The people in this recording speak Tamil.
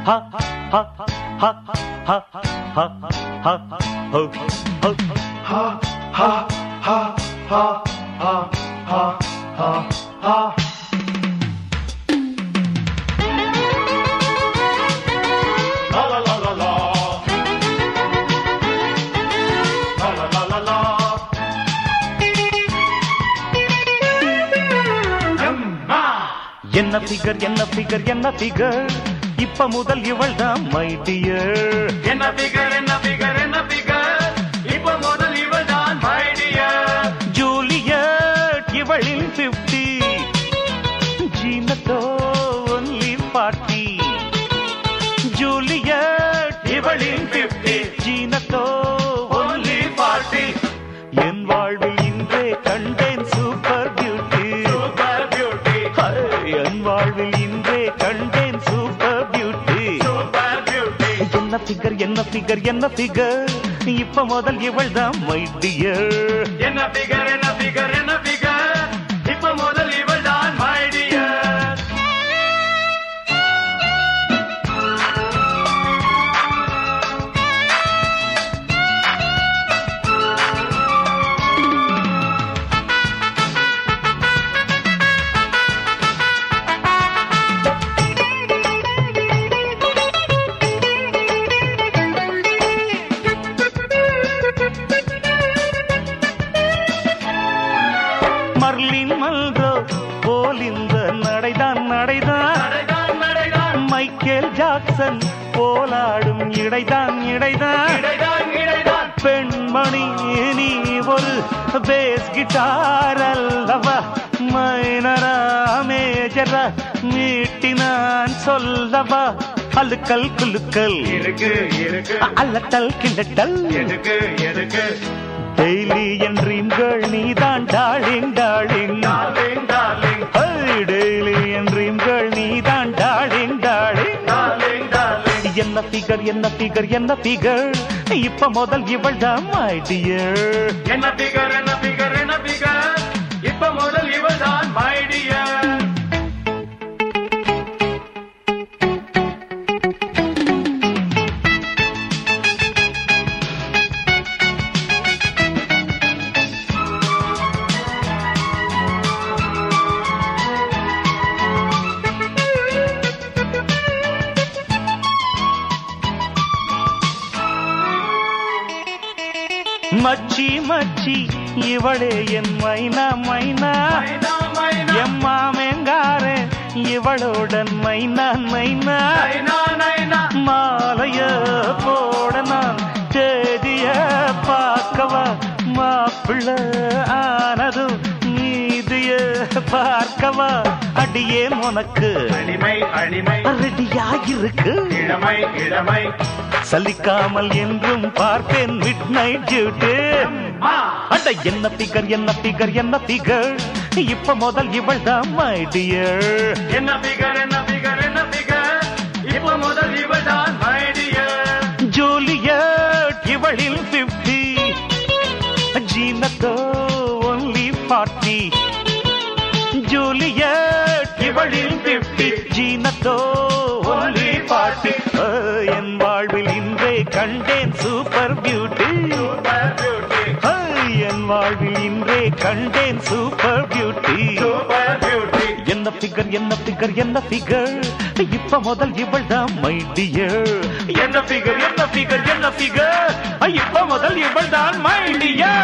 ha ha ha ha ha ha ho ho Ha ha ha ha ha ha ha ha. La la la la la. La la la la la. எம்மா. என்ன ஃபிகர் என்ன ஃபிகர் என்ன ஃபிகர் இப்ப முதல் இவள் தான் மை டியர் என்ன figure, என்ன figure, என்ன figure? இப்ப முதல் இவள் தான் my dear. ஜூலியட் இவளில் பிப்டி ஜீனத்தோ ஒன்லி பார்ட்டி ஜூலியட் இவளில் பிப்டி ஜீனத்தோ ஒன்லி பார்ட்டி என் வாழ்வில் இன்றே கண்டேன் சூப்பர் பியூட்டி Super beauty, என் வாழ்வில் இன்றே கண்டேன் சூப்பர் பியூட்டி super beauty. என்ன ஃபிகர் என்ன ஃபிகர் என்ன ஃபிகர் இப்ப முதல் இவள் தான் மை டியர் என்ன figure, என்ன figure, என்ன figure? இப்ப முதல் இவள் தான் my dear. மர்லின் மல்ரோ போல் இந்த நடைதான் நடைதான் நடைதான், நடைதான், மைக்கேல் ஜாக்சன் போலாடும் இடைதான் இடைதான் இடைதான், இடைதான். பெண்மணி நீ ஒரு பேஸ் கிட்டார் அல்லவா மைனரா மேஜரா மீட்டி நான் சொல்லவா அலுக்கல் குலுக்கல் இருக்கு இருக்கு அல்லட்டல் கிண்டட்டல் எதுக்கு எதுக்கு டெய்லி என் ட்ரீம்கள் நீதான் darling darling darling darling daily என் ட்ரீம்கள் நீதான் டார்லிங் டார்லிங் டார்லிங் டார்லிங் என்ன ஃபிகர் என்ன ஃபிகர் என்ன ஃபிகர் இப்ப முதல் இவள் தான் மை டியர் என்ன figure, என்ன figure, என்ன figure? இப்ப முதல் இவள் தான் my dear. மச்சி மச்சி இவளே என் மைனா மைனா மைனா, மைனா, எம்மா மேங்காரே இவளோடன் மைனா மைனா நைனா, நைனா. மாலைய போட நான் தேதிய பார்க்கவா மாப்பிள்ள ஆனதும் நீதிய பார்க்கவா அடியே உனக்கு அடிமை அடிமை ரெடியா இருக்கு இளமை இளமை சலிக்காமல் என்றும் பார்ப்பேன் மிட் நைட் டியூட்டி மா அட என்ன பிகர் என்ன பிகர் என்ன பிகர் இப்ப முதல் இவள் தான் மை டியர் என்ன figure, என்ன figure, என்ன figure? இப்ப முதல் இவள் தான் my dear. ஜூலியட் இவளில் பிப்டி ஜீனத்தோ ஒன்லி பார்ட்டி ஜூலியட் இவளில் பிப்டி ஜீனத்தோ ஒன்லி பார்ட்டி என் வாழ்வில் இன்றே கண்டேன் சூப்பர் பியூட்டி Super beauty, என் வாழ்வில் இன்றே கண்டேன் சூப்பர் பியூட்டி super beauty. என்ன பிகர் என்ன பிகர் என்ன பிகர் இப்ப முதல் இவள் தான் மை டியர் என்ன பிகர் என்ன பிகர் என்ன பிகர் இப்ப முதல் இவள் தான் மை டியர்